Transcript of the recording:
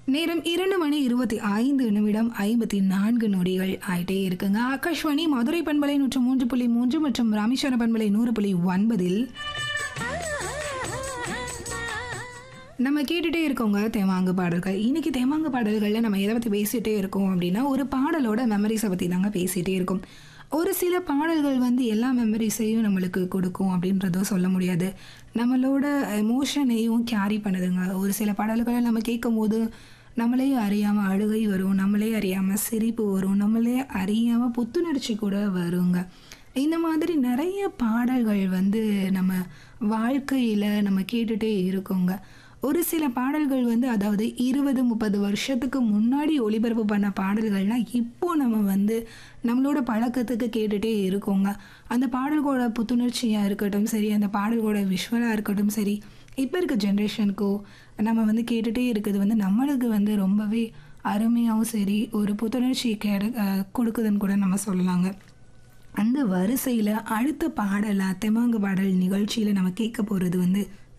நேரம் இரண்டு மணி இருபத்தி ஐந்து நிமிடம் ஐம்பத்தி நான்கு நொடிகள் ஆயிட்டே இருக்குங்க ஆகாஷ்வாணி மதுரை பண்பலை நூற்று மூன்று புள்ளி மூன்று மற்றும் ராமேஸ்வரம் பண்பலை நூறு புள்ளி ஒன்பதில் நம்ம கேட்டுட்டே இருக்கோங்க தேமாங்கு பாடல்கள் இன்னைக்கு தேமாங்கு பாடல்களில் நம்ம எதை பற்றி பேசிகிட்டே இருக்கோம் அப்படின்னா ஒரு பாடலோட மெமரிஸை பற்றி தாங்க பேசிகிட்டே இருக்கோம் ஒரு சில பாடல்கள் வந்து எல்லா மெமரிஸையும் நம்மளுக்கு கொடுக்கும் அப்படின்றதும் சொல்ல முடியாது நம்மளோட எமோஷனையும் கேரி பண்ணுதுங்க ஒரு சில பாடல்களை நம்ம கேட்கும் போது நம்மளே அறியாமல் அழுகை வரும் நம்மளே அறியாமல் சிரிப்பு வரும் நம்மளே அறியாமல் புத்துணர்ச்சி கூட வருங்க இந்த மாதிரி நிறைய பாடல்கள் வந்து நம்ம வாழ்க்கையில் நம்ம கேட்டுகிட்டே இருக்கோங்க ஒரு சில பாடல்கள் வந்து அதாவது இருபது முப்பது வருஷத்துக்கு முன்னாடி ஒளிபரப்பு பண்ண பாடல்கள்லாம் இப்போ நம்ம வந்து நம்மளோட பழக்கத்துக்கு கேட்டுகிட்டே இருக்கோங்க அந்த பாடல்களோட புத்துணர்ச்சியாக இருக்கட்டும் சரி அந்த பாடல்களோட விஷுவலாக இருக்கட்டும் சரி இப்போ இருக்க ஜென்ரேஷனுக்கோ நம்ம வந்து கேட்டுகிட்டே இருக்கிறது வந்து நம்மளுக்கு வந்து ரொம்பவே அருமையாகவும் சரி ஒரு புத்துணர்ச்சி கேட கொடுக்குதுன்னு கூட நம்ம சொல்லலாங்க அந்த வரிசையில் அடுத்த பாடலாக தெமாங்கு பாடல் நிகழ்ச்சியில் நம்ம கேட்க போகிறது வந்து